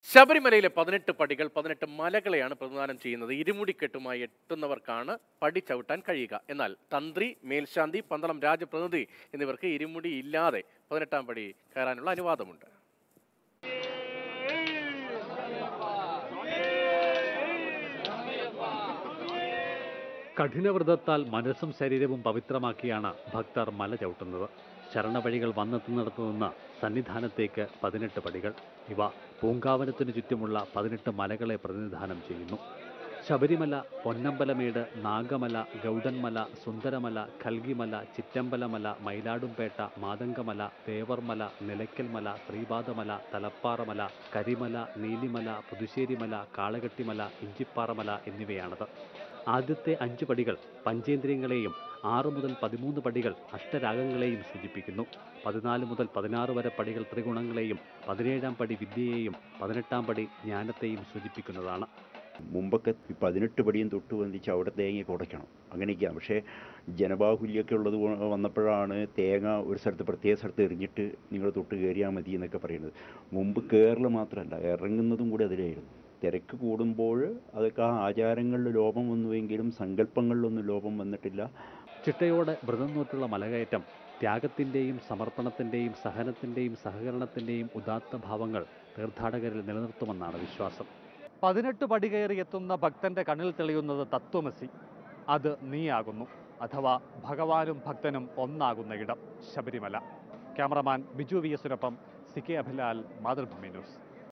ശബരിമലയിലെ പതിനെട്ട് പടികൾ പതിനെട്ട് മലകളെയാണ് പ്രതിദാനം ചെയ്യുന്നത് ഇരുമുടിക്കെട്ടുമായി എത്തുന്നവർക്കാണ് പടി ചവിട്ടാൻ കഴിയുക എന്നാൽ തന്ത്രി മേൽശാന്തി പന്തളം രാജപ്രതിനിധി എന്നിവർക്ക് ഇരുമുടി ഇല്ലാതെ പതിനെട്ടാം പടി കയറാനുള്ള അനുവാദമുണ്ട് കഠിനവ്രതത്താൽ മനസ്സും ശരീരവും പവിത്രമാക്കിയാണ് ഭക്തർ മല ചവിട്ടുന്നത് ശരണവഴികൾ വന്നെത്തുന്നിടത്തു നിന്ന് സന്നിധാനത്തേക്ക് പതിനെട്ട് പടികൾ ഇവ പൂങ്കാവനത്തിനു ചുറ്റുമുള്ള പതിനെട്ട് മലകളെ പ്രതിനിധാനം ചെയ്യുന്നു ശബരിമല പൊന്നമ്പലമേട് നാഗമല ഗൗഡൻമല സുന്ദരമല കൽഗിമല ചിറ്റമ്പലമല മയിലാടുംപേട്ട മാതങ്കമല തേവർമല നിലയ്ക്കൽമല ശ്രീപാദമല തലപ്പാറമല കരിമല നീലിമല പുതുശ്ശേരിമല കാളകെട്ടിമല ഇഞ്ചിപ്പാറമല എന്നിവയാണത് ആദ്യത്തെ അഞ്ച് പടികൾ പഞ്ചേന്ദ്രിയങ്ങളെയും ആറ് മുതൽ പതിമൂന്ന് പടികൾ അഷ്ടരാഗങ്ങളെയും സൂചിപ്പിക്കുന്നു പതിനാല് മുതൽ പതിനാറ് വരെ പടികൾ ത്രിഗുണങ്ങളെയും പതിനേഴാം പടി വിദ്യയെയും പതിനെട്ടാം പടി ജ്ഞാനത്തെയും സൂചിപ്പിക്കുന്നതാണ് മുമ്പൊക്കെ ഈ പതിനെട്ട് പടിയും തൊട്ട് വന്നിച്ച് അവിടെ തേങ്ങ ഉടയ്ക്കണം അങ്ങനെയൊക്കെയാണ് പക്ഷേ ജനബാഹുല്യമൊക്കെ ഉള്ളത് കൊ- വന്നപ്പോഴാണ് തേങ്ങ ഒരു സ്ഥലത്ത് പ്രത്യേക സ്ഥലത്ത് എറിഞ്ഞിട്ട് നിങ്ങൾ തൊട്ട് കയറിയാൽ മതി എന്നൊക്കെ പറയുന്നത് മുമ്പ് കയറൽ മാത്രമല്ല ഇറങ്ങുന്നതും കൂടി അതിലായിരുന്നു തിരക്ക് കൂടുമ്പോൾ അതൊക്കെ ആ ആചാരങ്ങളിൽ ലോപം വന്നുവെങ്കിലും സങ്കല്പങ്ങളിലൊന്നും ലോപം വന്നിട്ടില്ല ചിട്ടയോടെ വ്രതം നോറ്റുള്ള മലകയറ്റം ത്യാഗത്തിൻ്റെയും സമർപ്പണത്തിൻ്റെയും സഹനത്തിൻ്റെയും സഹകരണത്തിൻ്റെയും ഉദാത്ത ഭാവങ്ങൾ തീർത്ഥാടകരിൽ നിലനിർത്തുമെന്നാണ് വിശ്വാസം പതിനെട്ട് പടി കയറി എത്തുന്ന ഭക്തന്റെ കണ്ണിൽ തെളിയുന്നത് തത്വമസി അത് നീയാകുന്നു അഥവാ ഭഗവാനും ഭക്തനും ഒന്നാകുന്ന ഇടം ശബരിമല ക്യാമറമാൻ ബിജു വി എസിനൊപ്പം C K Abhilal Mathrubhumi news